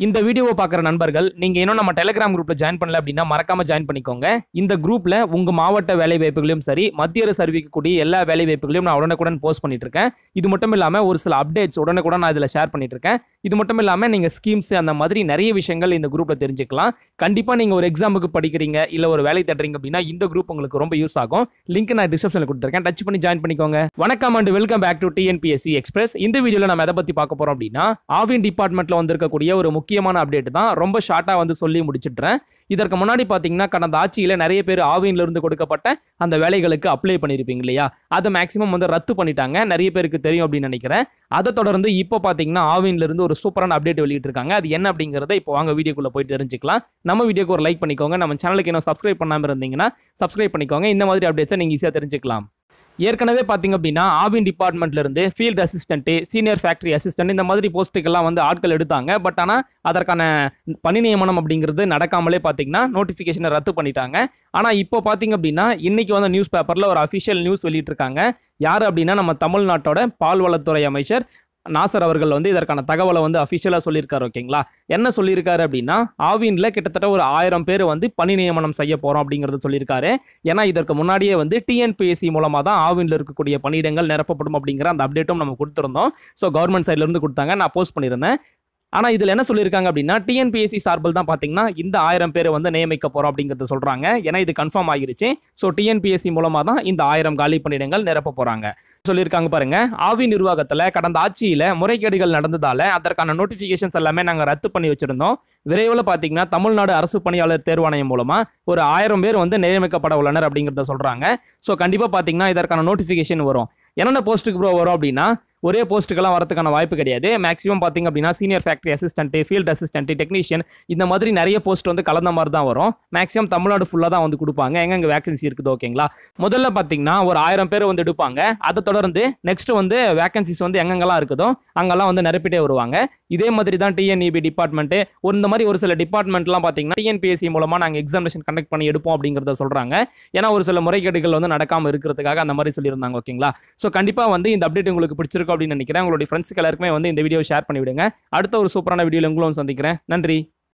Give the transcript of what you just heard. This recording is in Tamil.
இந்த வீடியோவை பார்க்குற நண்பர்கள் நீங்க இன்னும் நம்ம டெலிகிராம் குரூப்ல ஜாயின் பண்ணல அப்படின்னா மறக்காம ஜாயின் பண்ணிக்கோங்க இந்த குரூப்ல உங்க மாவட்ட வேலை வாய்ப்புகளையும் சரி மத்திய அரசு அறிவிக்கக்கூடிய எல்லா வேலை வாய்ப்புகளையும் நான் உடனுக்குடன் போஸ்ட் பண்ணிட்டு இருக்கேன் இது மட்டும் இல்லாம ஒரு சில அப்டேட்ஸ் உடனுக்குடன் நான் இதுல ஷேர் பண்ணிட்டு இருக்கேன் இது மட்டும் இல்லாம நீங்க ஸ்கீம்ஸ் அந்த மாதிரி நிறைய விஷயங்கள் இந்த குரூப்ல தெரிஞ்சுக்கலாம் கண்டிப்பா நீங்க ஒரு எக்ஸாமுக்கு படிக்கிறீங்க இல்ல ஒரு வேலை தேடுறீங்க அப்படின்னா இந்த குரூப் உங்களுக்கு ரொம்ப யூஸ் ஆகும் லிங்க் நான் டிஸ்கிரிப்ஷன்ல கொடுத்துருக்கேன் டச் பண்ணி ஜாயின் பண்ணிக்கோங்க வணக்கம் and welcome back to TNPSC express இந்த வீடியோல நம்ம எதை பத்தி பார்க்க போறோம் அப்படின்னா ஆவின் டிபார்ட்மெண்ட்ல வந்திருக்கக்கூடிய ஒரு முக்கியமான அப்டேட் தான் ரொம்ப ஷார்ட்டா வந்து சொல்லி முடிச்சிடுறேன் இதற்கு முன்னாடி பாத்தீங்கன்னா கடந்த ஆட்சியில நிறைய பேர் ஆவின்ல இருந்து கொடுக்கப்பட்ட அந்த வேலைகளுக்கு அப்ளை பண்ணியிருப்பீங்க இல்லையா அதை மேக்ஸிமம் வந்து ரத்து பண்ணிட்டாங்க நிறைய பேருக்கு தெரியும் அப்படின்னு நினைக்கிறேன் அதை தொடர்ந்து இப்போ பாத்தீங்கன்னா ஆவின்ல இருந்து ஒரு சூப்பரான அப்டேட் வெளியிட்டு இருக்காங்க அது என்ன அப்படிங்கறத இப்போ வாங்க வீடியோக்குள்ள போயிட்டு தெரிஞ்சுக்கலாம் நம்ம வீடியோக்கு ஒரு லைக் பண்ணிக்கோங்க நம்ம சேனலுக்கு இன்னும் சப்ஸ்கிரைப் பண்ணாம இருந்தீங்கன்னா சப்ஸ்கிரைப் பண்ணிக்கோங்க இந்த மாதிரி அப்டேட்ஸை நீங்க ஈஸியா தெரிஞ்சுக்கலாம் ஏற்கனவே பார்த்தீங்க அப்படின்னா ஆவின் டிபார்ட்மெண்ட்ல இருந்து field assistant senior factory assistant இந்த மாதிரி போஸ்ட்டுக்கெல்லாம் வந்து ஆட்கள் எடுத்தாங்க பட் ஆனால் அதற்கான பணி நியமனம் அப்படிங்கிறது நடக்காமலே பார்த்தீங்கன்னா நோட்டிஃபிகேஷனை ரத்து பண்ணிட்டாங்க ஆனால் இப்போ பார்த்தீங்க அப்படின்னா இன்னைக்கு வந்து நியூஸ் பேப்பரில் ஒரு அஃபிஷியல் நியூஸ் வெளியிட்டிருக்காங்க யார் அப்படின்னா நம்ம தமிழ்நாட்டோட பால்வளத்துறை அமைச்சர் நாசர் அவர்கள் வந்து இதற்கான தகவலை வந்து அஃபிஷியலாக சொல்லியிருக்காரு ஓகேங்களா என்ன சொல்லியிருக்காரு அப்படின்னா ஆவின்ல கிட்டத்தட்ட ஒரு ஆயிரம் பேர் வந்து பணி நியமனம் செய்ய போகிறோம் அப்படிங்கிறது சொல்லியிருக்காரு ஏன்னா இதற்கு முன்னாடியே வந்து டிஎன்பிஎஸ்சி மூலமாக தான் ஆவின்ல இருக்கக்கூடிய பணியிடங்கள் நிரப்பப்படும் அப்படிங்கிற அந்த அப்டேட்டும் நம்ம கொடுத்துருந்தோம் ஸோ கவர்மெண்ட் சைட்ல இருந்து கொடுத்தாங்க நான் போஸ்ட் பண்ணியிருந்தேன் ஆனால் இதில் என்ன சொல்லியிருக்காங்க அப்படின்னா டிஎன்பிஎஸ்சி சார்பில் தான் பார்த்தீங்கன்னா இந்த ஆயிரம் பேரை வந்து நியமிக்க போகிறோம் அப்படிங்கிறத சொல்கிறாங்க ஏன்னா இது கன்ஃபார்ம் ஆகிருச்சு ஸோ டிஎன்பிஎஸ்சி மூலமாக தான் இந்த ஆயிரம் காலி பணியிடங்கள் நிரப்ப போகிறாங்க சொல்லியிருக்காங்க பாருங்க ஆவி நிர்வாகத்தில் கடந்த ஆட்சியில் முறைகேடுகள் நடந்ததால அதற்கான நோட்டிஃபிகேஷன்ஸ் எல்லாமே நாங்கள் ரத்து பண்ணி வச்சிருந்தோம் விரைவில் பார்த்தீங்கன்னா தமிழ்நாடு அரசு பணியாளர் தேர்வாணையம் மூலமாக ஒரு ஆயிரம் பேர் வந்து நியமிக்கப்பட உள்ளனர் அப்படிங்கிறத சொல்கிறாங்க ஸோ கண்டிப்பாக பார்த்தீங்கன்னா இதற்கான நோட்டிஃபிகேஷன் வரும் என்னென்ன போஸ்ட்டுக்கு ப்ரோ வரும் அப்படின்னா ஒரே போஸ்ட்டுக்கெல்லாம் வரதுக்கான வாய்ப்பு கிடையாது மேக்ஸிமம் பார்த்தீங்க அப்படின்னா senior factory assistant field assistant technician இந்த மாதிரி நிறைய போஸ்ட் வந்து கலந்த மாதிரி தான் வரும் மேக்ஸிமம் தமிழ்நாடு ஃபுல்லாக தான் வந்து கொடுப்பாங்க எங்கெங்க வேகன்சி இருக்குது ஓகேங்களா முதல்ல பார்த்தீங்கன்னா ஒரு ஆயிரம் பேர் வந்து எடுப்பாங்க அதை தொடர்ந்து நெக்ஸ்ட் வந்து வேகன்சிஸ் வந்து எங்கெங்கெல்லாம் இருக்குதோ அங்கெல்லாம் வந்து நிரப்பிட்டே வருவாங்க இதே மாதிரி தான் டிஎன்இபி டிபார்ட்மெண்ட் ஒரு இந்த மாதிரி ஒரு சில டிபார்ட்மெண்ட்லாம் பார்த்தீங்கன்னா டிஎன்பிஎஸ்சி மூலமாக நாங்கள் எக்ஸாமினேஷன் கண்டக்ட் பண்ணி எடுப்போம் அப்படிங்கிறத சொல்கிறாங்க ஏன்னா ஒரு சில முறைகேடுகள் வந்து நடக்காமல் இருக்கிறதுக்காக அந்த மாதிரி சொல்லியிருந்தாங்க ஓகேங்களா ஸோ கண்டிப்பாக வந்து இந்த அப்டேட் உங்களுக்கு பிடிச்சிருக்கும் அப்படின்னு நினைக்கிறேன் உங்களுடைய ஃப்ரெண்ட்ஸ்க்கு எல்லாருக்குமே வந்து இந்த வீடியோ ஷேர் பண்ணி விடுங்க அடுத்த ஒரு சூப்பரான வீடியோவில் உங்களும் சந்திக்கிறேன் நன்றி